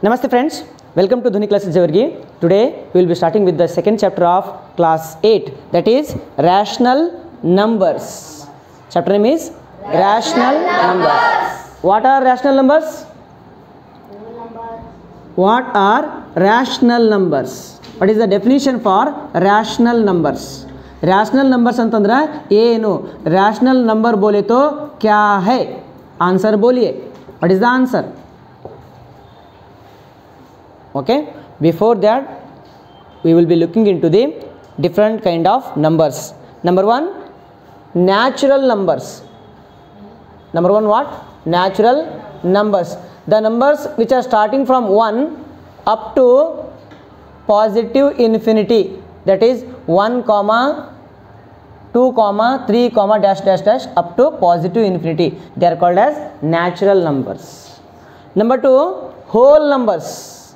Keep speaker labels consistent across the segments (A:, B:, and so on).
A: Namaste friends, welcome to Dhuni Classes Javargi. Today we will be starting with the second chapter of class 8 that is rational numbers. Chapter name is rational numbers. What are rational numbers? What are rational numbers? What is the definition for rational numbers? rational numbers ಅಂತಂದ್ರೆ ಏನು rational number बोले तो क्या है answer बोलिए what is the answer okay before that we will be looking into the different kind of numbers number one natural numbers number one what natural numbers the numbers which are starting from 1 up to positive infinity that is 1 comma 2 comma 3 comma dash dash dash up to positive infinity they are called as natural numbers number 2 whole numbers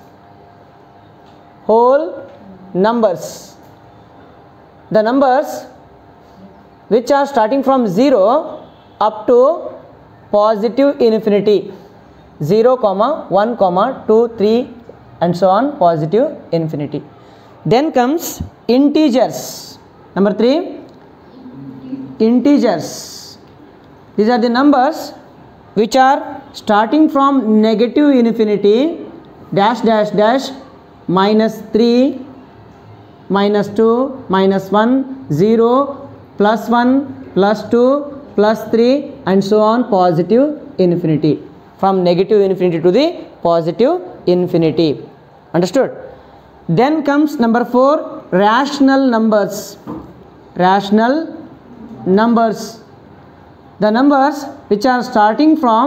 A: whole numbers the numbers which are starting from 0 up to positive infinity 0 comma 1 comma 2 3 and so on positive infinity then comes integers number 3 integers these are the numbers which are starting from negative infinity dash dash dash minus 3 minus 2 minus 1 0 plus 1 plus 2 plus 3 and so on positive infinity from negative infinity to the positive infinity understood then comes number 4 rational numbers rational numbers the numbers which are starting from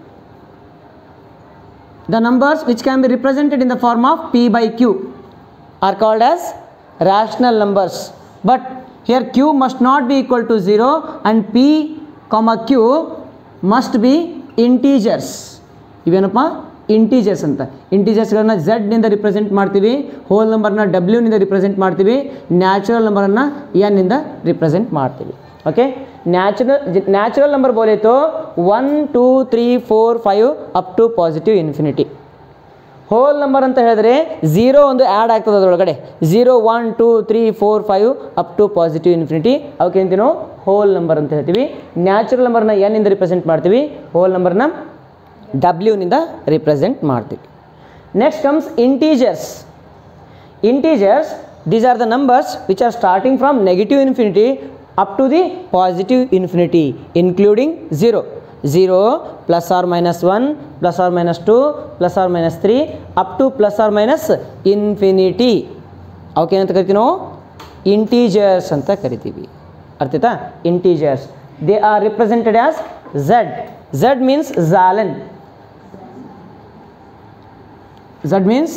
A: the numbers which can be represented in the form of p by q are called as rational numbers but here q must not be equal to 0 and p comma q must be integers ಇವೇನಪ್ಪ integers ಅಂತ ಇಂಟೀಜರ್ಸ್ಗಳನ್ನ ಝೆಡ್ನಿಂದ represent ಮಾಡ್ತೀವಿ whole ನಂಬರ್ನ ಡಬ್ಲ್ಯೂನಿಂದ represent ಮಾಡ್ತೀವಿ natural ನಂಬರನ್ನು ಎನ್ನಿಂದ represent ಮಾಡ್ತೀವಿ ಓಕೆ ನ್ಯಾಚುರಲ್ ನ್ಯಾಚುರಲ್ ನಂಬರ್ ಬೋಲೆ ತೋ one two three four five up to positive infinity whole number ಅಂತ ಹೇಳಿದ್ರೆ ಝೀರೋ ಒಂದು ಆ್ಯಡ್ ಆಗ್ತದೆ ಅದರೊಳಗಡೆ zero one two three four five up to positive infinity ಅವಕ್ಕೆ ಅಂತೀವಿ ನಾವು ಹೋಲ್ ನಂಬರ್ ಅಂತ ಹೇಳ್ತೀವಿ ನ್ಯಾಚುರಲ್ ನಂಬರ್ನ ಎನ್ನಿಂದ ರಿಪ್ರೆಸೆಂಟ್ ಮಾಡ್ತೀವಿ ಹೋಲ್ ನಂಬರ್ನ ಡಬ್ಲ್ಯೂನಿಂದ ರಿಪ್ರೆಸೆಂಟ್ ಮಾಡ್ತೀವಿ next comes integers integers these are the numbers which are starting from negative infinity up to the positive infinity including zero zero plus or minus one plus or minus two plus or minus three up to plus or minus infinity ಅವಕ್ಕೇನಂತ ಕರಿತೀವಿ ನಾವು integers ಅಂತ ಕರಿತೀವಿ ಅರ್ಥಾಯ್ತಾ integers they are represented as Z Z means Zahlen Z means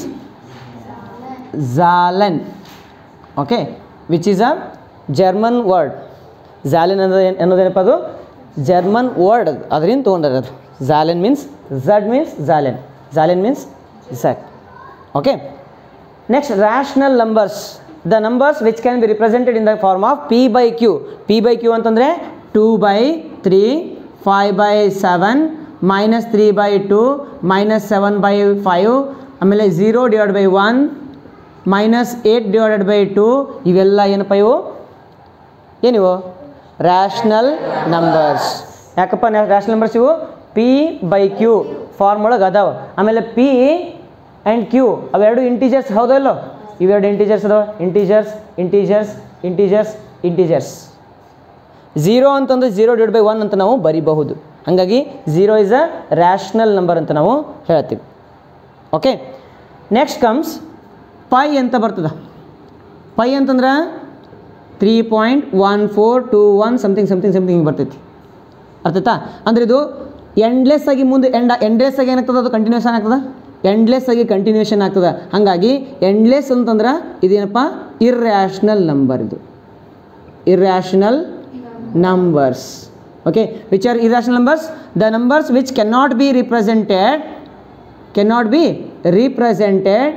A: Zahlen okay which is a German word Zahlen ಅನ್ನೋದು ಏನು ಅನ್ನೋದೇನಪ್ಪ ಅದು German word ಅದು ಅದರಿಂದ ತೊಗೊಂಡಾರೆ ಅದು Zahlen means Z means Zahlen Zahlen means Z okay next rational numbers the numbers which can be represented in the form of P by Q P by Q ಅಂತಂದರೆ two by three five by seven minus three by two minus seven by five ಆಮೇಲೆ zero divide by one minus eight divided by two ಇವೆಲ್ಲ ಏನಪ್ಪ ಇವು ಏನಿವು rational numbers ಯಾಕಪ್ಪ rational numbers ಇವು P by Q form ಒಳಗೆ ಅದಾವ ಆಮೇಲೆ ಪಿ ಆ್ಯಂಡ್ ಕ್ಯೂ ಅವೆರಡು ಇಂಟೀಜರ್ಸ್ ಹೌದಲ್ಲೋ ಇವೆರಡು ಇಂಟೀಜರ್ಸ್ ಅದಾವ integers integers integers integers zero ಅಂತಂದ್ರೆ ಝೀರೋ ಡಿವೈಡ್ ಬೈ ಒನ್ ಅಂತ ನಾವು ಬರಿಬಹುದು ಹಾಗಾಗಿ zero is a rational number ಅಂತ ನಾವು ಹೇಳ್ತೀವಿ ಓಕೆ ನೆಕ್ಸ್ಟ್ ಕಮ್ಸ್ ಪೈ ಅಂತ ಬರ್ತದೆ ಪೈ ಅಂತಂದ್ರೆ three point one four two one something something something ಹಿಂಗೆ ಬರ್ತೈತಿ ಅರ್ಥಾಯ್ತಾ ಅಂದ್ರೆ ಇದು ಎಂಡ್ಲೆಸ್ ಆಗಿ ಮುಂದೆ ಎಂಡ ಎಂಡ್ಲೆಸ್ ಆಗಿ ಏನಾಗ್ತದೆ ಅದು ಕಂಟಿನ್ಯೂಷನ್ ಆಗ್ತದೆ ಎಂಡ್ಲೆಸ್ ಆಗಿ ಕಂಟಿನ್ಯೂಷನ್ ಆಗ್ತದೆ ಹಾಗಾಗಿ ಎಂಡ್ಲೆಸ್ ಅಂತಂದ್ರೆ ಇದೇನಪ್ಪ ಇರ್ರ್ಯಾಷನಲ್ ನಂಬರ್ ಇದು irrational numbers okay which are irrational numbers the numbers which cannot be represented cannot be represented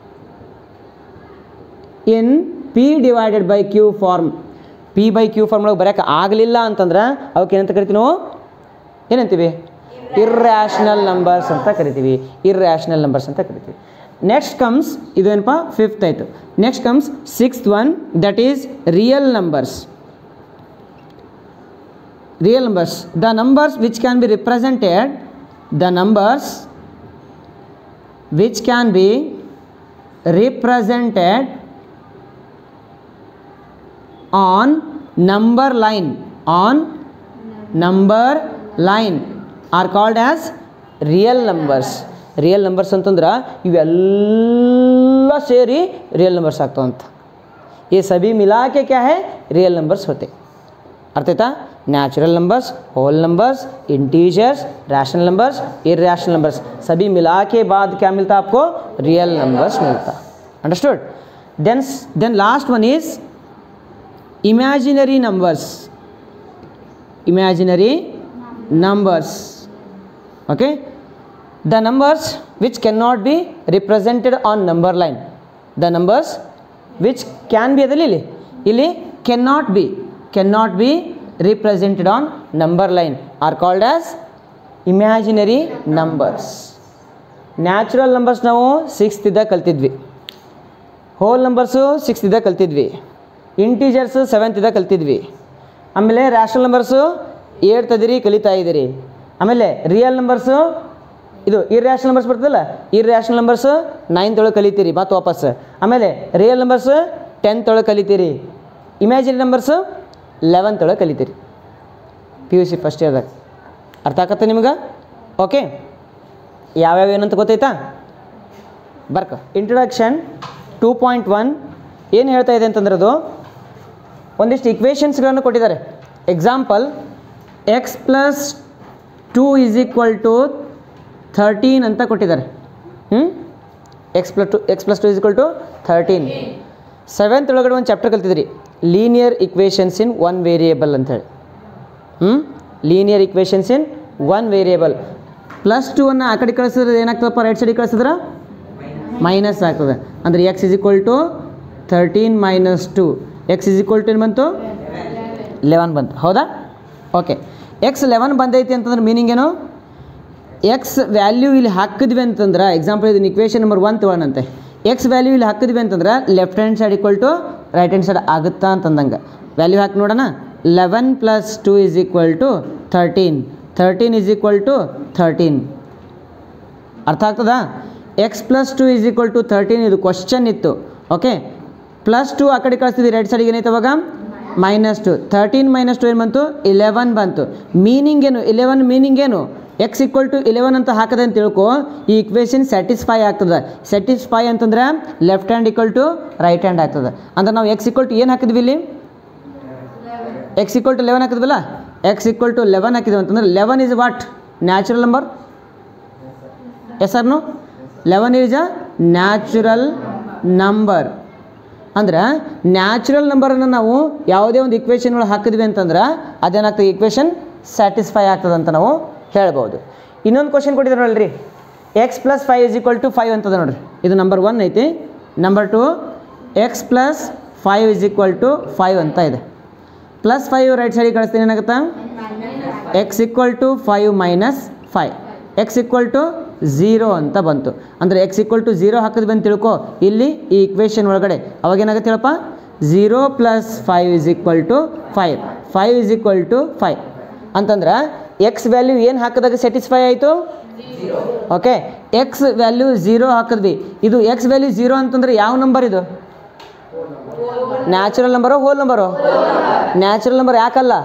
A: in P divided by Q form P by Q form ಒಳಗೆ ಬರೋಕ್ಕೆ ಆಗಲಿಲ್ಲ ಅಂತಂದ್ರೆ ಅವಕ್ಕೆ ಏನಂತ ಕರಿತೀವಿ ನಾವು ಏನಂತೀವಿ ಇರ್ರ್ಯಾಷನಲ್ ನಂಬರ್ಸ್ ಅಂತ ಕರಿತೀವಿ ಇರ್ರ್ಯಾಷನಲ್ ನಂಬರ್ಸ್ ಅಂತ ಕರಿತೀವಿ ನೆಕ್ಸ್ಟ್ ಕಮ್ಸ್ ಇದೇನಪ್ಪ ಫಿಫ್ತ್ ಆಯಿತು next comes sixth one that is real numbers real numbers the numbers which can be represented the numbers which can be represented on number line on number line are called as real numbers real numbers ಅಂತಂದ್ರೆ ಇವೆಲ್ಲ ಸೇರಿ real numbers ಆಗ್ತಾವಂತ ये सभी मिला के क्या है real numbers होते अर्थ था natural numbers whole numbers integers rational numbers irrational numbers सभी मिला के बाद क्या मिलता आपको रियल नंबर्स मिलता understood then then last one is imaginary numbers imaginary numbers okay the numbers which cannot be represented on number line the numbers which can be ಅದರಲ್ಲಿ ಇಲ್ಲಿ ಇಲ್ಲಿ cannot be cannot be represented on number line are called as imaginary numbers natural numbers ನಾವು sixth ಇದ್ದಾಗ ಕಲ್ತಿದ್ವಿ hole numbers sixth ಇದ್ದಾಗ ಕಲ್ತಿದ್ವಿ integers seventh ಇದ್ದಾಗ ಕಲ್ತಿದ್ವಿ ಆಮೇಲೆ rational numbers eight ತದಿರಿ ಕಲಿತಾ ಇದ್ದೀರಿ ಆಮೇಲೆ ರಿಯಲ್ ನಂಬರ್ಸು ಇದು ಇರ್ಯಾಷನಲ್ ನಂಬರ್ಸ್ ಬರ್ತದಲ್ಲ ಇರ್ಯಾಷನಲ್ ನಂಬರ್ಸು ನೈನ್ತ್ ಒಳಗೆ ಕಲಿತೀರಿ ಮತ್ತೆ ವಾಪಸ್ ಆಮೇಲೆ ರಿಯಲ್ ನಂಬರ್ಸು ಟೆಂತ್ ಒಳಗೆ ಕಲಿತೀರಿ ಇಮ್ಯಾಜಿನ್ ನಂಬರ್ಸು ಲೆವೆಂತ್ ಒಳಗೆ ಕಲಿತೀರಿ ಪಿ ಯು ಸಿ ಫಸ್ಟ್ ಇಯರ್ದಾಗ ಅರ್ಥ ಆಗತ್ತೆ ನಿಮ್ಗೆ ಓಕೆ ಯಾವ್ಯಾವ ಏನಂತ ಗೊತ್ತಾಯ್ತಾ ಬರ್ಕ ಇಂಟ್ರೊಡಕ್ಷನ್ ಟೂ ಪಾಯಿಂಟ್ ಒನ್ ಏನು ಹೇಳ್ತಾ ಇದೆ ಅಂತಂದ್ರೆ ಅದು ಒಂದಿಷ್ಟು ಇಕ್ವೇಷನ್ಸ್ಗಳನ್ನು ಕೊಟ್ಟಿದ್ದಾರೆ example x plus two is equal to thirteen ಅಂತ ಕೊಟ್ಟಿದ್ದಾರೆ ಹ್ಞೂ x plus two x plus two is equal to thirteen seventh ಒಳಗಡೆ ಒಂದು ಚಾಪ್ಟರ್ ಕಲ್ತಿದ್ರಿ linear equations in one variable ಅಂತೇಳಿ ಹ್ಞೂ linear equations in one variable plus to ಅನ್ನು ಆ ಕಡೆ ಕಳಿಸಿದ್ರೆ ಏನಾಗ್ತದಪ್ಪ ರೈಟ್ ಸೈಡಿಗೆ ಕಳಿಸಿದ್ರೆ ಮೈನಸ್ ಆಗ್ತದೆ ಅಂದರೆ x is equal to thirteen minus two x is equal to ಏನು ಬಂತು ಲೆವೆನ್ ಬಂತು ಹೌದಾ ಓಕೆ ಎಕ್ಸ್ ಲೆವೆನ್ ಬಂದೈತಿ ಅಂತಂದ್ರೆ ಮೀನಿಂಗ್ ಏನು ಎಕ್ಸ್ ವ್ಯಾಲ್ಯೂ ಇಲ್ಲಿ ಹಾಕಿದ್ವಿ ಅಂತಂದ್ರೆ ಎಕ್ಸಾಂಪಲ್ ಇದನ್ನ ಇಕ್ವೇಷನ್ ನಂಬರ್ ಒನ್ ತೊಗೊಳಂತೆ ಎಕ್ಸ್ ವ್ಯಾಲ್ಯೂ ಇಲ್ಲಿ ಹಾಕಿದ್ವಿ ಅಂತಂದ್ರೆ left hand side equal to right hand side ಆಗುತ್ತಾ ಅಂತಂದಂಗೆ ವ್ಯಾಲ್ಯೂ ಹಾಕಿ ನೋಡೋಣ eleven plus two is equal to thirteen thirteen is equal to thirteen ಅರ್ಥ ಆಗ್ತದಾ x plus two is equal to thirteen ಇದು ಕ್ವಶನ್ ಇತ್ತು ಓಕೆ ಪ್ಲಸ್ ಟು ಆ ಕಡೆ ಕಳಿಸ್ತೀವಿ ರೈಟ್ ಸೈಡಿಗೆ ಏನೈತೆ ಅವಾಗ minus two thirteen minus two ಏನು ಬಂತು ಇಲೆವೆನ್ ಬಂತು ಮೀನಿಂಗ್ ಏನು ಇಲೆವೆನ್ ಮೀನಿಂಗ್ ಏನು ಎಕ್ಸ್ ಈಕ್ವಲ್ ಟು ಇಲೆವೆನ್ ಅಂತ ಹಾಕದೆ ಅಂತ ತಿಳ್ಕೊ ಈ ಇಕ್ವೇಷನ್ ಸ್ಯಾಟಿಸ್ಫೈ ಆಗ್ತದೆ ಸ್ಯಾಟಿಸ್ಫೈ ಅಂತಂದ್ರೆ left hand equal to right hand ಆಗ್ತದೆ ಅಂದ್ರೆ ನಾವು ಎಕ್ಸ್ ಈಕ್ವಲ್ ಟು ಏನು ಹಾಕಿದ್ವಿ ಇಲ್ಲಿ X equal to eleven ಹಾಕಿದ್ವಲ್ಲ X equal to eleven ಹಾಕಿದ್ವಿ ಅಂತಂದ್ರೆ eleven is what natural number yes or no eleven is a natural number ಅಂದ್ರೆ ನ್ಯಾಚುರಲ್ ನಂಬರನ್ನು ನಾವು ಯಾವುದೇ ಒಂದು ಇಕ್ವೇಷನ್ ಒಳಗೆ ಹಾಕಿದ್ವಿ ಅಂತಂದ್ರೆ ಅದೇನಾಗ್ತದೆ ಇಕ್ವೇಷನ್ ಸ್ಯಾಟಿಸ್ಫೈ ಆಗ್ತದೆ ಅಂತ ನಾವು ಹೇಳ್ಬೋದು ಇನ್ನೊಂದು ಕ್ವಶನ್ ಕೊಟ್ಟಿದ್ದಾರೆ ನೋಡ್ರಿ x plus five is equal to five ಅಂತದ ನೋಡ್ರಿ ಇದು ನಂಬರ್ ಒನ್ ಐತಿ number two x plus five is equal to five ಅಂತ ಇದೆ ಪ್ಲಸ್ ಫೈವ್ ರೈಟ್ ಸೈಡಿಗೆ ಕಳಿಸ್ತೀನಿ ಏನಾಗುತ್ತಾ x equal to five minus five x equal to zero ಅಂತ ಬಂತು ಅಂದರೆ ಎಕ್ಸ್ ಈಕ್ವಲ್ ಟು ಝೀರೋ ಹಾಕಿದ್ವಿ ಅಂತ ತಿಳ್ಕೊ ಇಲ್ಲಿ ಈ ಇಕ್ವೇಷನ್ ಒಳಗಡೆ ಅವಾಗ ಏನಾಗುತ್ತೆ ಹೇಳಪ್ಪ zero plus five is equal to five five is equal to five ಅಂತಂದ್ರೆ ಎಕ್ಸ್ ವ್ಯಾಲ್ಯೂ ಏನು ಹಾಕಿದಾಗ ಸ್ಯಾಟಿಸ್ಫೈ ಆಯಿತು ಓಕೆ ಎಕ್ಸ್ ವ್ಯಾಲ್ಯೂ ಝೀರೋ ಹಾಕಿದ್ವಿ ಇದು ಎಕ್ಸ್ ವ್ಯಾಲ್ಯೂ ಝೀರೋ ಅಂತಂದ್ರೆ ಯಾವ ನಂಬರ್ ಇದು natural number whole number natural number ಯಾಕಲ್ಲ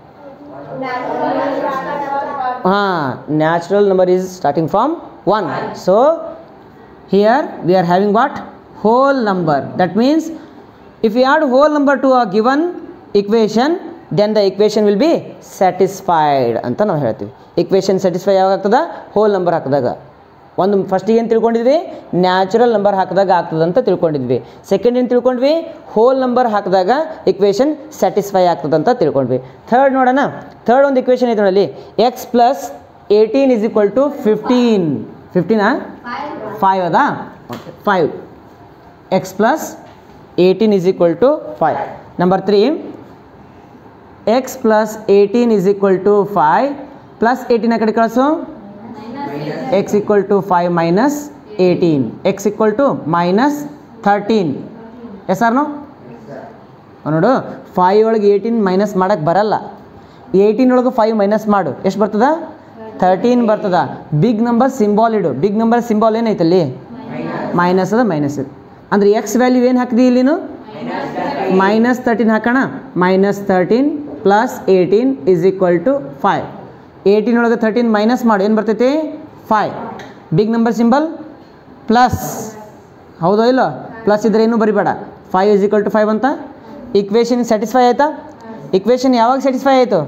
A: ಹಾಂ natural number is starting from one so here we are having what whole number that means if you add whole number to a given equation then the equation will be satisfied ಅಂತ ನಾವು ಹೇಳ್ತೀವಿ equation satisfy ಯಾವಾಗ ಆಗ್ತದ hole number ಹಾಕಿದಾಗ ಒಂದು ಫಸ್ಟಿಗೆ ಏನು ತಿಳ್ಕೊಂಡಿದ್ವಿ natural number ಹಾಕಿದಾಗ ಆಗ್ತದೆ ಅಂತ ತಿಳ್ಕೊಂಡಿದ್ವಿ ಸೆಕೆಂಡ್ ಏನು ತಿಳ್ಕೊಂಡ್ವಿ ಹೋಲ್ ನಂಬರ್ ಹಾಕಿದಾಗ ಇಕ್ವೇಷನ್ ಸ್ಯಾಟಿಸ್ಫೈ ಆಗ್ತದೆ ಅಂತ ತಿಳ್ಕೊಂಡ್ವಿ ಥರ್ಡ್ ನೋಡೋಣ ಥರ್ಡ್ ಒಂದು ಇಕ್ವೇಷನ್ ಇದೆ ನೋಡಿ x plus eighteen is equal to fifteen ಫಿಫ್ಟೀನಾ ಫೈವ್ ಅದಾ okay five x plus eighteen is equal to five number three x plus eighteen is equal to five plus eighteen ಆ ಕಡೆ ಕಳಿಸು x equal to five minus eighteen x equal to minus thirteen yes or no ನೋಡು five ಒಳಗೆ eighteen minus ಮಾಡೋಕ್ಕೆ ಬರಲ್ಲ eighteen ಒಳಗೆ five minus ಮಾಡು ಎಷ್ಟು ಬರ್ತದ ಥರ್ಟೀನ್ ಬರ್ತದ ಬಿಗ್ ನಂಬರ್ ಸಿಂಬಾಲ್ ಇಡು ಬಿಗ್ ನಂಬರ್ ಸಿಂಬಾಲ್ ಏನೈತಲ್ಲಿ ಮೈನಸ್ ಅದ ಮೈನಸ್ ಇದೆ ಅಂದ್ರೆ ಎಕ್ಸ್ ವ್ಯಾಲ್ಯೂ ಏನು ಹಾಕಿದಿ ಇಲ್ಲಿನು ಮೈನಸ್ ತರ್ಟೀನ್ ಹಾಕೋಣ minus thirteen plus eighteen is equal to five eighteen ಒಳಗೆ ತರ್ಟೀನ್ ಮೈನಸ್ ಮಾಡು ಏನು ಬರ್ತೈತಿ five big number symbol plus ಹೌದೋ ಇಲ್ಲ ಪ್ಲಸ್ ಇದ್ರೆ ಏನೂ ಬರಿಬೇಡ five is equal to five ಅಂತ ಇಕ್ವೇಷನ್ ಸ್ಯಾಟಿಸ್ಫೈ ಆಯಿತಾ ಇಕ್ವೇಷನ್ ಯಾವಾಗ ಸ್ಯಾಟಿಸ್ಫೈ ಆಯಿತು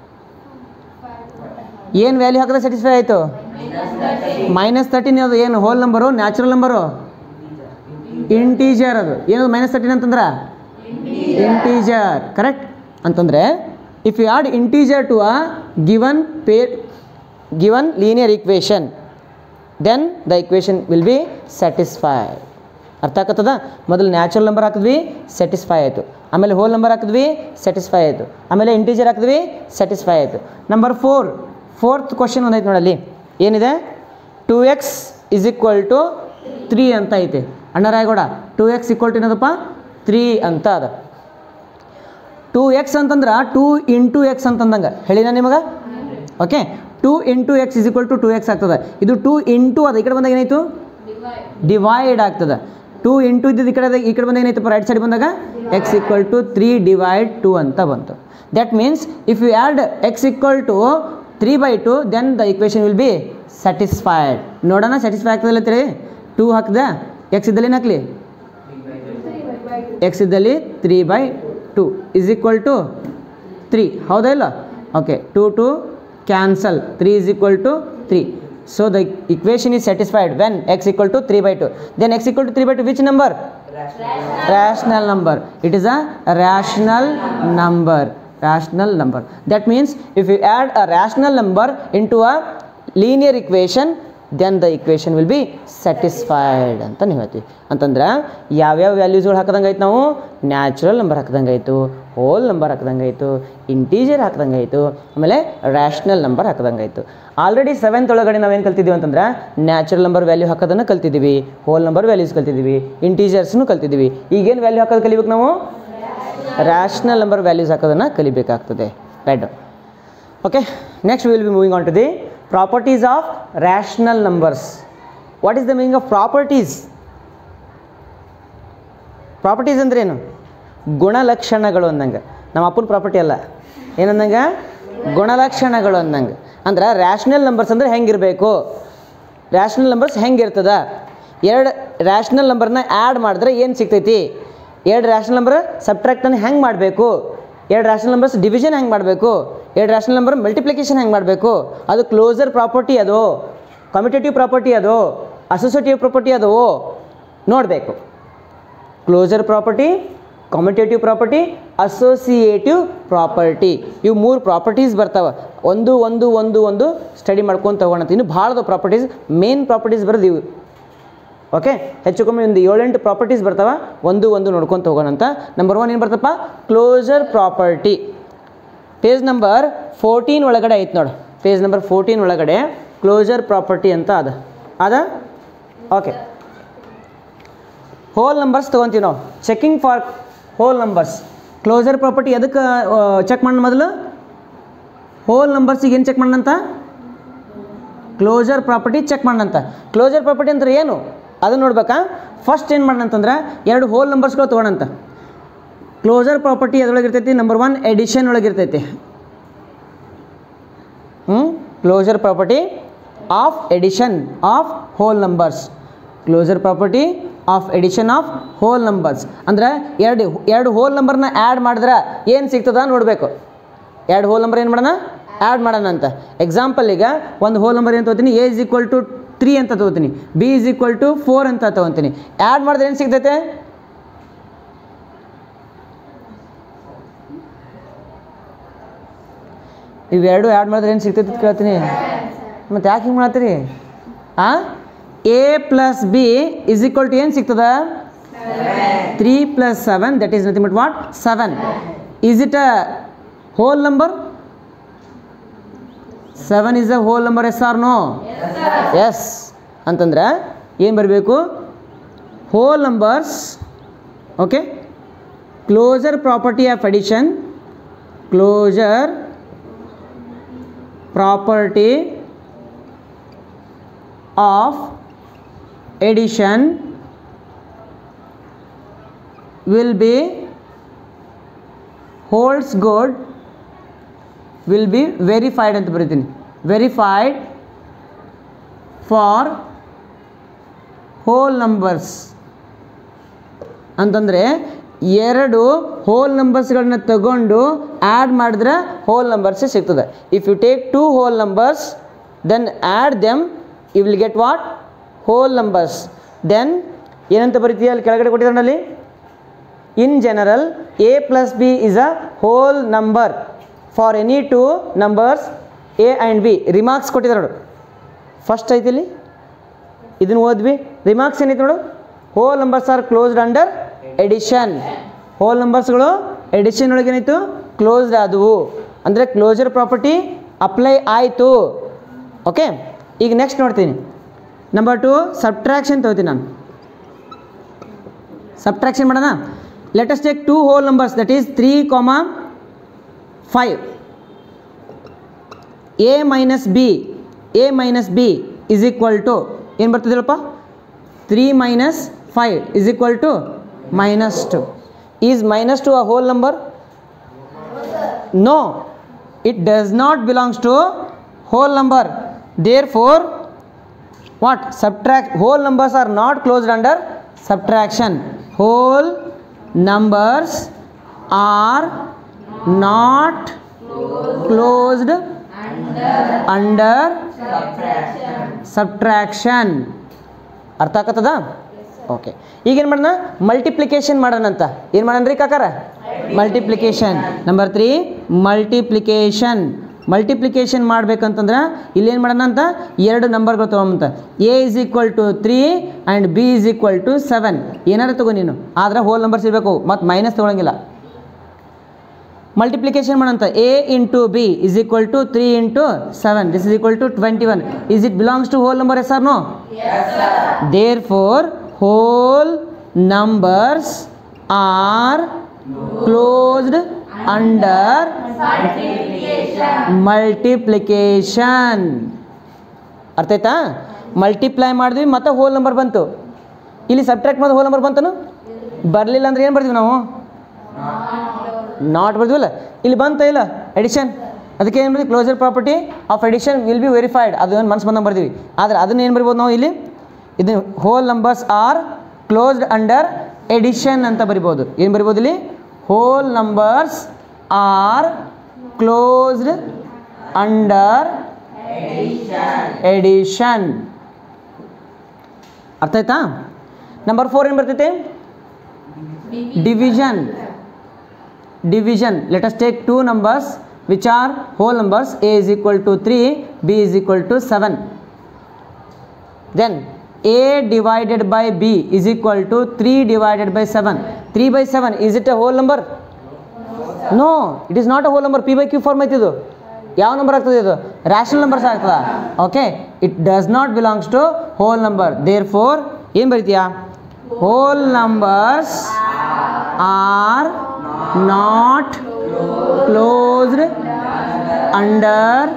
A: ಏನು ವ್ಯಾಲ್ಯೂ ಹಾಕಿದ್ರೆ ಸ್ಯಾಟಿಸ್ಫೈ ಆಯಿತು ಮೈನಸ್ ತರ್ಟೀನ್ ಅದು ಏನು whole number natural number integer ಅದು ಏನದು ಮೈನಸ್ ತರ್ಟೀನ್ ಅಂತಂದ್ರೆ ಇಂಟೀಜರ್ ಕರೆಕ್ಟ್ ಅಂತಂದರೆ if you add integer to a given pay given linear equation then the equation will be satisfied ಅರ್ಥ ಆಗತ್ತದ ಮೊದಲು ನ್ಯಾಚುರಲ್ ನಂಬರ್ ಹಾಕಿದ್ವಿ ಸ್ಯಾಟಿಸ್ಫೈ ಆಯಿತು ಆಮೇಲೆ ಹೋಲ್ ನಂಬರ್ ಹಾಕಿದ್ವಿ ಸ್ಯಾಟಿಸ್ಫೈ ಆಯಿತು ಆಮೇಲೆ ಇಂಟೀಜರ್ ಹಾಕಿದ್ವಿ ಸ್ಯಾಟಿಸ್ಫೈ ಆಯಿತು ನಂಬರ್ ಫೋರ್ ಫೋರ್ತ್ ಕ್ವಶನ್ ಒಂದೈತೆ ನೋಡಲ್ಲಿ ಏನಿದೆ two x is equal to three ಅಂತ ಐತೆ Annarayagowda two x equal to ಏನದಪ್ಪ ತ್ರೀ ಅಂತ ಅದ ಟು ಎಕ್ಸ್ ಅಂತಂದ್ರೆ ಟೂ ಇಂಟು ಎಕ್ಸ್ ಅಂತಂದಂಗೆ ಹೇಳಿನ ನಿಮಗೆ okay two into x is equal to two x ಆಗ್ತದೆ ಇದು ಟೂ ಇಂಟು ಅದು ಈ ಕಡೆ ಬಂದಾಗ ಏನಾಯಿತು ಡಿವೈಡ್ ಆಗ್ತದೆ ಟೂ ಇಂಟು ಇದ್ದಿದ್ದು ಈ ಕಡೆ ಈ ಕಡೆ ಬಂದಾಗ ಏನಾಯ್ತಪ್ಪ ರೈಟ್ ಸೈಡ್ ಬಂದಾಗ x equal to three divide two ಅಂತ ಬಂತು that means if you add x equal to three by two then the equation will be satisfied ನೋಡೋಣ ಸ್ಯಾಟಿಸ್ಫೈ ಆಗ್ತದಲ್ಲ ತಿಳಿ ಟೂ ಹಾಕಿದೆ ಎಕ್ಸ್ ಇದ್ದಲ್ಲಿ ಏನು ಹಾಕ್ಲಿ ಎಕ್ಸ್ ಇದ್ದಲ್ಲಿ three by two is equal to three ಹೌದಾ ಇಲ್ಲ okay two two cancel three is equal to three so the equation is satisfied when x equal to three by two then x equal to three by two which number rational number it is a rational number rational number that means if you add a rational number into a linear equation then the equation will be satisfied ಅಂತ ನೀವು ಹೇಳ್ತೀವಿ ಅಂತಂದ್ರೆ ಯಾವ್ಯಾವ ವ್ಯಾಲ್ಯೂಸ್ಗಳು ಹಾಕದಂಗೆ ಆಯ್ತು ನಾವು natural number ಹಾಕ್ದಂಗೆ ಆಯಿತು whole number ಹಾಕ್ದಂಗೆ ಆಯಿತು integer ಹಾಕ್ದಂಗೆ ಆಯಿತು ಆಮೇಲೆ ರ್ಯಾಷನಲ್ ನಂಬರ್ ಹಾಕ್ದಂಗೆ ಆಯಿತು ಆಲ್ರೆಡಿ ಸೆವೆಂತ್ ಒಳಗಡೆ ನಾವೇನು ಕಲ್ತಿದ್ದೀವಿ ಅಂತಂದ್ರೆ ನ್ಯಾಚುರಲ್ ನಂಬರ್ ವ್ಯಾಲ್ಯೂ ಹಾಕೋದನ್ನು ಕಲ್ತಿದ್ದೀವಿ ಹೋಲ್ ನಂಬರ್ ವ್ಯಾಲ್ಯೂಸ್ ಕಲ್ತಿದ್ದೀವಿ ಇಂಟೀಜರ್ಸ್ನು ಕಲ್ತಿದ್ದೀವಿ ಈಗೇನು ವ್ಯಾಲ್ಯೂ ಹಾಕೋದು ಕಲಿಬೇಕು ನಾವು ರ್ಯಾಷನಲ್ ನಂಬರ್ ವ್ಯಾಲ್ಯೂಸ್ ಹಾಕೋದನ್ನು ಕಲಿಬೇಕಾಗ್ತದೆ right okay next will be moving on to the properties of rational numbers what is the meaning of properties properties ಅಂದ್ರೇನು ಗುಣಲಕ್ಷಣಗಳು ಅಂದಂಗೆ ನಮ್ಮ ಅಪ್ಪನ ಪ್ರಾಪರ್ಟಿ ಅಲ್ಲ ಏನಂದಂಗೆ ಗುಣಲಕ್ಷಣಗಳು ಅಂದಂಗೆ ಅಂದ್ರೆ ರ್ಯಾಷನಲ್ ನಂಬರ್ಸ್ ಅಂದ್ರೆ ಹೆಂಗಿರಬೇಕು ರ್ಯಾಷನಲ್ ನಂಬರ್ಸ್ ಹೆಂಗಿರ್ತದ ಎರಡು ರ್ಯಾಷನಲ್ ನಂಬರ್ನ ಆ್ಯಡ್ ಮಾಡಿದ್ರೆ ಏನು ಸಿಗ್ತೈತಿ ಎರಡು ರ್ಯಾಷನಲ್ ನಂಬರ್ ಸಬ್ಟ್ರಾಕ್ಟನ್ನು ಹೆಂಗೆ ಮಾಡಬೇಕು ಎರಡು ರ್ಯಾಷನಲ್ ನಂಬರ್ಸ್ ಡಿವಿಷನ್ ಹೆಂಗೆ ಮಾಡಬೇಕು ಎರಡು ರ್ಯಾಷನಲ್ ನಂಬರ್ ಮಲ್ಟಿಪ್ಲಿಕೇಶನ್ ಹೆಂಗೆ ಮಾಡಬೇಕು ಅದು ಕ್ಲೋಸರ್ ಪ್ರಾಪರ್ಟಿ ಅದು ಕಮಿಟೇಟಿವ್ ಪ್ರಾಪರ್ಟಿ ಅದು ಅಸೋಸಿಯೇಟಿವ್ ಪ್ರಾಪರ್ಟಿ ಅದು ನೋಡಬೇಕು closure property commutative property associative property ಇವು ಮೂರು ಪ್ರಾಪರ್ಟೀಸ್ ಬರ್ತಾವೆ ಒಂದು ಒಂದು ಒಂದು ಒಂದು ಸ್ಟಡಿ ಮಾಡ್ಕೊಂಡು ತಗೊಳಂತ ಇನ್ನು ಭಾಳದ ಪ್ರಾಪರ್ಟೀಸ್ ಮೇನ್ ಪ್ರಾಪರ್ಟೀಸ್ ಬರೋದು ಇವು ಓಕೆ ಹೆಚ್ಚು ಕಮ್ಮಿ ಒಂದು ಏಳೆಂಟು ಪ್ರಾಪರ್ಟೀಸ್ ಬರ್ತಾವೆ ಒಂದು ಒಂದು ನೋಡ್ಕೊಂತ ಹೋಗೋಣಂತ ನಂಬರ್ ಒನ್ ಏನು ಬರ್ತಪ್ಪ closure property page number fourteen ಒಳಗಡೆ ಐತೆ ನೋಡು ಪೇಜ್ ನಂಬರ್ ಫೋರ್ಟೀನ್ ಒಳಗಡೆ ಕ್ಲೋಸರ್ ಪ್ರಾಪರ್ಟಿ ಅಂತ ಅದ ಅದ ಓಕೆ ಹೋಲ್ ನಂಬರ್ಸ್ ತೊಗೊತೀವಿ ನಾವು checking for whole numbers closure property ಎದಕ್ಕೆ ಚೆಕ್ ಮಾಡೋಣ ಮೊದಲು ಹೋಲ್ ನಂಬರ್ಸಿಗೆ ಏನು ಚೆಕ್ ಮಾಡೋಣಂತ ಕ್ಲೋಸರ್ ಪ್ರಾಪರ್ಟಿ ಚೆಕ್ ಮಾಡೋಣಂತ ಕ್ಲೋಸರ್ ಪ್ರಾಪರ್ಟಿ ಅಂದ್ರೆ ಏನು ಅದನ್ನು ನೋಡ್ಬೇಕಾ ಫಸ್ಟ್ ಏನು ಮಾಡೋಣಂತಂದ್ರೆ ಎರಡು ಹೋಲ್ ನಂಬರ್ಸ್ಗಳು ತೊಗೊಳಂತ ಕ್ಲೋಸರ್ ಪ್ರಾಪರ್ಟಿ ಎದ್ರೊಳಗೆ ಇರ್ತೈತಿ ನಂಬರ್ ಒನ್ ಎಡಿಷನ್ ಒಳಗೆ ಇರ್ತೈತಿ ಹ್ಞೂ closer property of addition of whole numbers closure property of addition of whole numbers ಅಂದ್ರೆ ಎರಡು ಎರಡು ಹೋಲ್ ನಂಬರ್ನ ಆ್ಯಡ್ ಮಾಡಿದ್ರೆ ಏನು ಸಿಗ್ತದ ನೋಡಬೇಕು ಎರಡು ಹೋಲ್ ನಂಬರ್ ಏನು ಮಾಡೋಣ ಆ್ಯಡ್ ಮಾಡೋಣ ಅಂತ ಎಕ್ಸಾಂಪಲ್ ಈಗ ಒಂದು ಹೋಲ್ ನಂಬರ್ ಏನು ತೊಗೋತೀನಿ a is equal to three ಅಂತ ತೊಗೋತೀನಿ b is equal to four ಅಂತ ತೊಗೊತೀನಿ ಆ್ಯಡ್ ಮಾಡಿದ್ರೆ ಏನು ಸಿಗ್ತೈತೆ ಇವೆರಡು ಆ್ಯಡ್ ಮಾಡಿದ್ರೆ ಏನು ಸಿಗ್ತೈತೆ ಅಂತ ಕೇಳ್ತೀನಿ ಮತ್ತು ಯಾಕೆ ಹಿಂಗೆ ಮಾಡತ್ತೀರಿ ಆ a plus b is equal to ಏನು ಸಿಗ್ತದ three plus seven that is nothing but what seven is it a whole number seven is a whole number yes or no yes ಅಂತಂದ್ರೆ ಏನು ಬರಬೇಕು whole numbers okay closure property of addition closure property of addition will be holds good will be verified ಅಂತ ಬರೀತೀನಿ verified for whole numbers ಅಂತಂದರೆ ಎರಡು hole ನಂಬರ್ಸ್ಗಳನ್ನ ತಗೊಂಡು add ಮಾಡಿದ್ರೆ whole ನಂಬರ್ಸೇ ಸಿಗ್ತದೆ if you take two whole numbers then add them you will get what whole numbers then ಏನಂತ ಬರೀತೀಯ ಅಲ್ಲಿ ಕೆಳಗಡೆ ಕೊಟ್ಟಿದ್ದಾನಲ್ಲಿ in general a plus b is a whole number for any two numbers a and b remarks ಕೊಟ್ಟಿದ್ದಾರೆ ನೋಡು first ಐತಿ ಇಲ್ಲಿ ಇದನ್ನು ಓದ್ವಿ ರಿಮಾರ್ಕ್ಸ್ ಏನೈತೆ ನೋಡು whole numbers are closed under addition whole ನಂಬರ್ಸ್ಗಳು ಎಡಿಷನ್ ಒಳಗೆ ಏನಾಯಿತು ಕ್ಲೋಸ್ಡ್ ಆದವು ಅಂದರೆ ಕ್ಲೋಸರ್ ಪ್ರಾಪರ್ಟಿ ಅಪ್ಲೈ ಆಯಿತು ಓಕೆ ಈಗ ನೆಕ್ಸ್ಟ್ ನೋಡ್ತೀನಿ ನಂಬರ್ ಟು ಸಬ್ಟ್ರಾಕ್ಷನ್ ತಗೋತೀನಿ ನಾನು ಸಬ್ಟ್ರಾಕ್ಷನ್ ಮಾಡೋಣ let us take two whole numbers that is three comma five a minus b a minus b is equal to ಏನು ಬರ್ತದಿಲ್ಲಪ್ಪ three minus five is equal to minus two is minus two a whole number no it does not belongs to whole number therefore what subtract whole numbers are not closed under subtraction whole numbers are not closed under subtraction ಅರ್ಥ ಆಗತ್ತದ okay ಈಗೇನು ಮಾಡೋಣ multiplication ಮಾಡೋಣ ಅಂತ ಏನು ಮಾಡೋಣ ರೀ ಕಾಕಾರ multiplication number three multiplication multiplication ಮಾಡ್ಬೇಕಂತಂದ್ರೆ ಇಲ್ಲೇನು ಮಾಡೋಣ ಅಂತ ಎರಡು ನಂಬರ್ಗಳು ತೊಗೊಂಬಂತ a is equal to three and b is equal to seven ಏನಾರು ತಗೋ ನೀನು ಆದ್ರೆ ಹೋಲ್ ನಂಬರ್ಸ್ ಇರಬೇಕು ಮತ್ತು ಮೈನಸ್ ತೊಗೊಳಂಗಿಲ್ಲ ಮಲ್ಟಿಪ್ಲಿಕೇಶನ್ ಮಾಡೋಂತ a into b is equal to three into seven this is equal to twenty one is it belongs to whole number yes or no therefore whole numbers are closed under multiplication ಅರ್ಥ ಆಯ್ತಾ multiply ಮಾಡಿದ್ವಿ ಮತ್ತೆ whole number ಬಂತು ಇಲ್ಲಿ subtract ಮಾಡಿದ whole number ಬಂತನು ಬರಲಿಲ್ಲ ಅಂದ್ರೆ ಏನು ಬರ್ತೀವಿ ನಾವು ನಾಟ್ ಬರ್ತೀವಲ್ಲ ಇಲ್ಲಿ ಬಂತ ಇಲ್ಲ ಎಡಿಷನ್ ಅದಕ್ಕೆ ಏನು ಬರ್ತೀವಿ closure property of addition will be verified ಅದು ಏನು ಮನ್ಸು ಬಂದಂಗೆ ಬರ್ತೀವಿ ಆದರೆ ಅದನ್ನ ಏನು ಬರ್ಬೋದು ನಾವು ಇಲ್ಲಿ ಇದು whole numbers are closed under addition ಅಂತ ಬರಿಬೋದು ಏನು ಬರಿಬೋದು ಇಲ್ಲಿ whole numbers are closed under addition ಅರ್ಥ ಆಯ್ತಾ ನಂಬರ್ ಫೋರ್ ಏನು ಬರ್ತೈತೆ division division let us take two numbers which are whole numbers a is equal to 3 b is equal to 7 then a divided by b is equal to 3 divided by 7 3 by 7 is it a whole number no it is not a whole number p by q form ಐತಿ ಇದು ಯಾವ number ಆಗ್ತದೆ ಇದು rational numbers ಆಗ್ತದ okay it does not belongs to whole number therefore ಏನು ಬರೀತೀಯಾ whole numbers are not closed under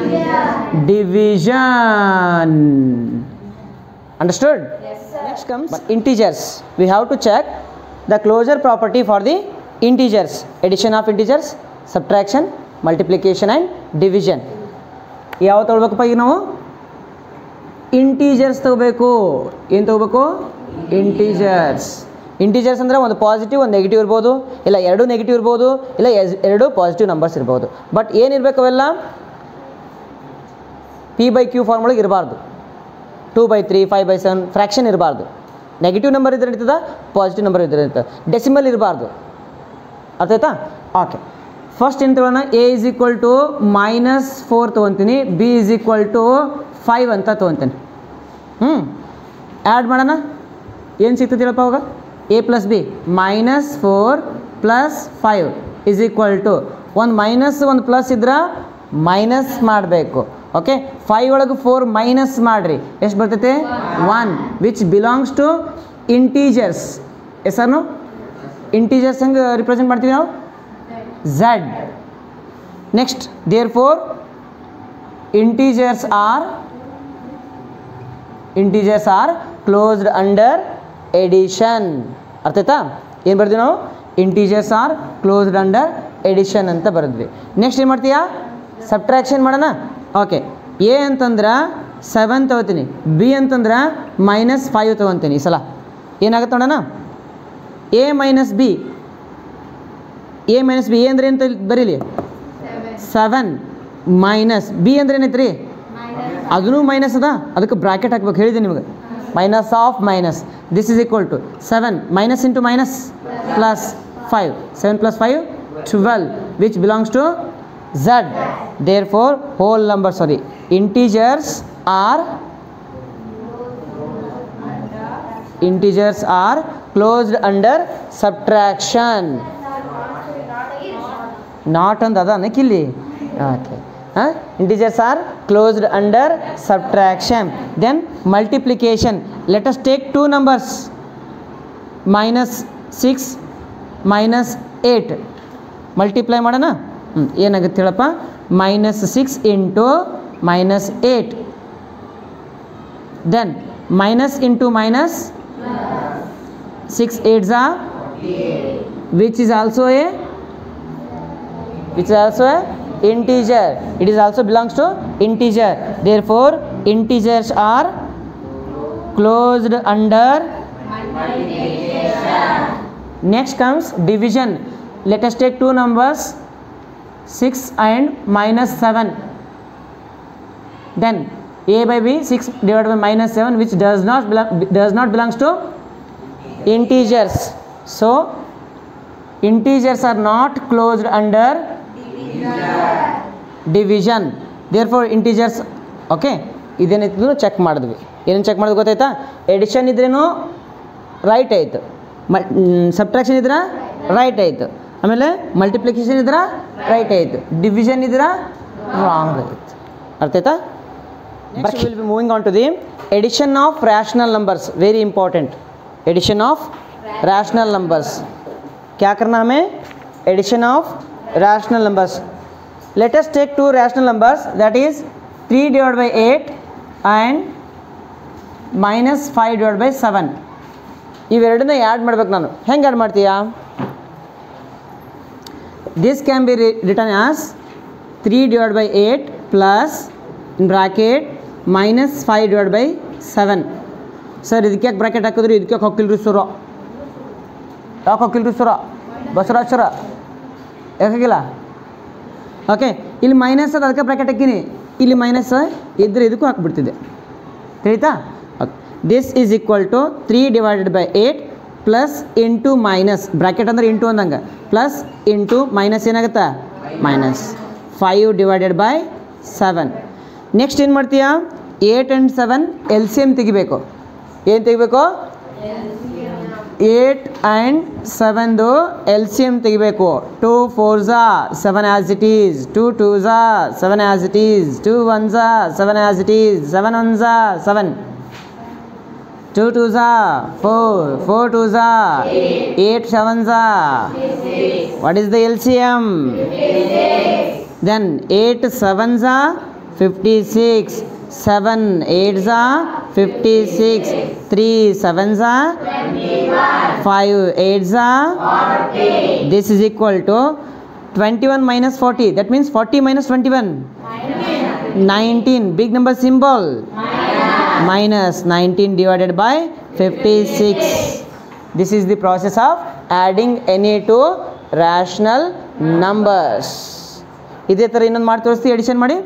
A: division understood next comes integers we have to check the closure property for the integers addition of integers subtraction multiplication and division ಯಾವ ತೊಗೊಳ್ಬೇಕಪ್ಪ ಈಗ ನಾವು integers ತಗೋಬೇಕು ಏನು ತಗೋಬೇಕು integers integers ಅಂದರೆ ಒಂದು positive ಒಂದು negative ಇರ್ಬೋದು ಇಲ್ಲ ಎರಡು ನೆಗೆಟಿವ್ ಇರ್ಬೋದು ಇಲ್ಲ ಎಸ್- ಎರಡು ಪಾಸಿಟಿವ್ ನಂಬರ್ಸ್ ಇರ್ಬೋದು ಬಟ್ ಏನಿರಬೇಕು ಅವೆಲ್ಲ ಪಿ ಬೈ ಕ್ಯೂ ಫಾರ್ಮ್ ಒಳಗೆ ಇರಬಾರ್ದು two by three five by seven fraction ಇರಬಾರ್ದು ನೆಗೆಟಿವ್ ನಂಬರ್ ಇದ್ರೆ ನಡೀತದ ಪಾಸಿಟಿವ್ ನಂಬರ್ ಇದ್ರೆ ನಡೀತದೆ ಡೆಸಿಮಲ್ ಇರಬಾರ್ದು ಅರ್ಥ ಆಯ್ತಾ ಓಕೆ ಫಸ್ಟ್ ಏನು ತಗೊಳ್ಳೋಣ a is equal to minus four ತೊಗೊತೀನಿ b is equal to five ಅಂತ ತೊಗೊತೀನಿ ಹ್ಞೂ ಆ್ಯಡ್ ಮಾಡೋಣ ಏನು ಸಿಗ್ತದಿಲ್ಲಪ್ಪ ಅವಾಗ a plus b minus four plus five is equal to ಒಂದು ಮೈನಸ್ ಒಂದು ಪ್ಲಸ್ ಇದ್ರೆ ಮೈನಸ್ ಮಾಡಬೇಕು ಓಕೆ ಫೈವ್ ಒಳಗೆ ಫೋರ್ ಮೈನಸ್ ಮಾಡಿರಿ ಎಷ್ಟು ಬರ್ತೈತೆ one which belongs to integers ಹೆಸರು ಇಂಟೀಜರ್ಸ್ ಹೆಂಗೆ ರಿಪ್ರೆಸೆಂಟ್ ಮಾಡ್ತೀವಿ ನಾವು Z next therefore integers are integers are closed under addition ಅರ್ಥ ಆಯ್ತಾ ಏನು ಬರ್ತೀವಿ ನಾವು integers are closed under addition ಅಂತ ಬರೆದ್ವಿ ನೆಕ್ಸ್ಟ್ ಏನು ಮಾಡ್ತೀಯಾ ಸಬ್ಟ್ರಾಕ್ಷನ್ ಮಾಡೋಣ ಓಕೆ ಎ ಅಂತಂದ್ರೆ ಸೆವೆನ್ ತೊಗೋತೀನಿ ಬಿ ಅಂತಂದ್ರೆ ಮೈನಸ್ ಫೈವ್ ತೊಗೊತೀನಿ ಈ ಸಲ ಏನಾಗುತ್ತೆ ನೋಡೋಣ a minus b a minus b a ಅಂದ್ರೆ ಏನು ಬರೀಲಿ ಸೆವೆನ್ ಮೈನಸ್ ಬಿ ಅಂದ್ರೆ ಏನೈತೆ ರೀ ಅದೂ ಮೈನಸ್ ಅದ ಅದಕ್ಕೆ ಬ್ರಾಕೆಟ್ ಹಾಕ್ಬೇಕು ಹೇಳಿದೆ ನಿಮಗೆ minus of minus this is equal to seven minus into minus plus five seven plus five twelve which belongs to Z therefore whole number sorry integers are integers are closed under subtraction not ಅಂತ ಅದ ಅನ್ನಕ್ಕಿಲ್ಲಿ okay ಹಾಂ integers are closed under subtraction then multiplication let us take two numbers minus six minus eight multiply ಮಾಡೋಣ ಹ್ಞೂ ಏನಾಗುತ್ತೆ ಹೇಳಪ್ಪ minus six into minus eight then minus into minus six eights ಆ which is also a which is also a integer it is also belongs to integer therefore integers are closed under next comes division let us take two numbers 6 and minus 7 then a by b 6 divided by minus 7 which does not belong does not belongs to integers so integers are not closed under division therefore integers okay ಇದೇನಿತ್ತು check ಮಾಡಿದ್ವಿ ಏನೇನು check ಮಾಡೋದು ಗೊತ್ತಾಯ್ತಾ edition ಇದ್ರೇನು right ಆಯಿತು ಮ subtraction ಇದ್ರೆ right ಆಯಿತು ಆಮೇಲೆ ಮಲ್ಟಿಪ್ಲಿಕೇಶನ್ ಇದ್ರೆ ರೈಟ್ ಆಯಿತು ಡಿವಿಷನ್ ಇದ್ರೆ ರಾಂಗ್ ಆಯಿತು ಅರ್ಥ ಆಯ್ತಾ next will be moving on to the addition of rational numbers very important addition of rational numbers क्या करना हमें addition of rational numbers let us take two rational numbers that is 3 divided by 8 and minus 5 divided by 7 ಇವೆರಡನ್ನ add ಮಾಡ್ಬೇಕು ನಾನು ಹೆಂಗೆ add ಮಾಡ್ತೀಯಾ this can be return as three divide by eight plus in bracket minus five divide by seven sir ಇದಕ್ಕೆ ಯಾಕೆ bracket ಹಾಕಿದ್ರಿ ಇದಕ್ಕೆ ಯಾಕೆ ಹೋಗಿಲ್ರಿ ಸರ ಯಾಕೆ ಹೋಗಿಲ್ರಿ ಸರ ಬಸವರಾಜ್ ಸರ ಯಾಕಾಗಿಲ್ಲ ಓಕೆ ಇಲ್ಲಿ ಮೈನಸ್ ಅದು ಅದಕ್ಕೆ ಬ್ರಾಕೆಟ್ ಹಾಕೀನಿ ಇಲ್ಲಿ ಮೈನಸ್ ಇದ್ರೆ ಇದಕ್ಕೂ ಹಾಕ್ಬಿಡ್ತಿದ್ದೆ ತಿಳಿತಾ this is equal to three divided by eight plus into minus bracket ಅಂದ್ರೆ ಇಂಟು ಅಂದಂಗೆ ಪ್ಲಸ್ ಇಂಟು ಮೈನಸ್ ಏನಾಗುತ್ತಾ minus five divided by seven next ಏನು ಮಾಡ್ತೀಯಾ eight and seven L C M ತೆಗಿಬೇಕು ಏನು ತೆಗಿಬೇಕು ಏಟ್ ಆ್ಯಂಡ್ ಸೆವೆನ್ದು ಎಲ್ ಸಿ ಎಮ್ ತೆಗಿಬೇಕು ಟೂ ಫೋರ್ ಝಾ seven as it is two two ಝಾ seven as it is two one ಝಾ seven as it is seven one ಝಾ seven two two ಝಾ ಫೋರ್ ಫೋರ್ ಟೂ ಝಾ eight seven ಝಾ what is the L C M then eight seven ಝಾ fifty six seven eight ಝಾ fifty six three seven ಝಾ five eight ಝಾ this is equal to twenty one minus forty that means forty minus twenty one nineteen big number symbol minus 19 divided by 56 this is the process of adding any two rational numbers ಇದೇ ಥರ ಇನ್ನೊಂದು ಮಾಡಿ ತೋರಿಸ್ತೀವಿ edition ಮಾಡಿ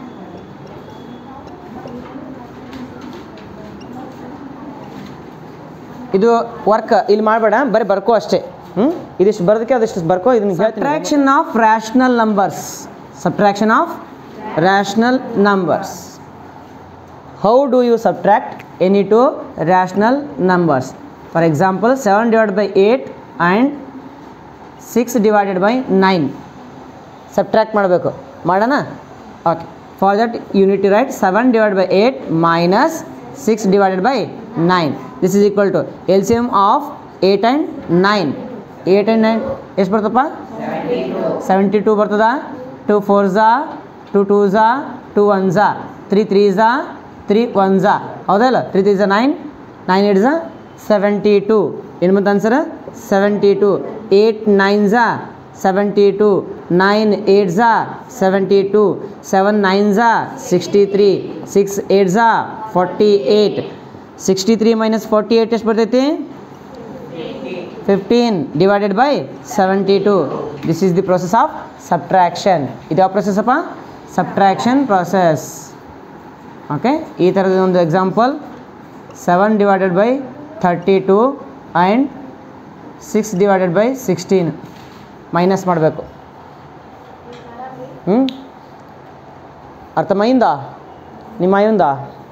A: ಇದು work ಇಲ್ಲಿ ಮಾಡಬೇಡ ಬರೀ ಬರ್ಕೋ ಅಷ್ಟೇ ಹ್ಞೂ ಇದಿಷ್ಟು ಬರೋದಕ್ಕೆ ಅದಿಷ್ಟು ಬರ್ಕೋ ಇದನ್ನ subtraction of rational numbers subtraction of rational numbers how do you subtract any two rational numbers for example 7 divided by 8 and 6 divided by 9 subtract ಮಾಡಬೇಕು ಮಾಡೋಣ okay for that you need to write seven divide by eight minus six divided by nine this is equal to L C M of eight and nine eight and nine ಎಷ್ಟು ಬರ್ತಪ್ಪ seventy two ಬರ್ತದ two four ಝಾ two two ಝಾ two one ಝಾ three three ಝಾ three one ಝಾ ಹೌದಲ್ಲ three three ಝಾ ನೈನ್ ನೈನ್ ಏಟ್ ಝಾ ಸೆವೆಂಟಿ ಟೂ ಏನು ಬಂತ answer seventy two eight nine ಝಾ ಸೆವೆಂಟಿ ಟೂ ನೈನ್ ಏಟ್ ಝಾ ಸೆವೆಂಟಿ ಟೂ ಸೆವೆನ್ ನೈನ್ ಝಾ ಸಿಕ್ಸ್ಟಿ ತ್ರೀ ಸಿಕ್ಸ್ ಏಟ್ ಝಾ forty eight sixty three minus forty eight ಎಷ್ಟು ಬರ್ತೈತಿ fifteen divided by seventy two this is the process of subtraction ಇದು ಯಾವ process ಅಪ್ಪ subtraction process okay ಈ ಥರದ ಒಂದು example seven divided by thirty two and six divided by sixteen minus ಮಾಡಬೇಕು ಹ್ಞೂ ಅರ್ಥಮೈಂದ ನಿಮ್ಮ ಅಯ್ಯುಂದ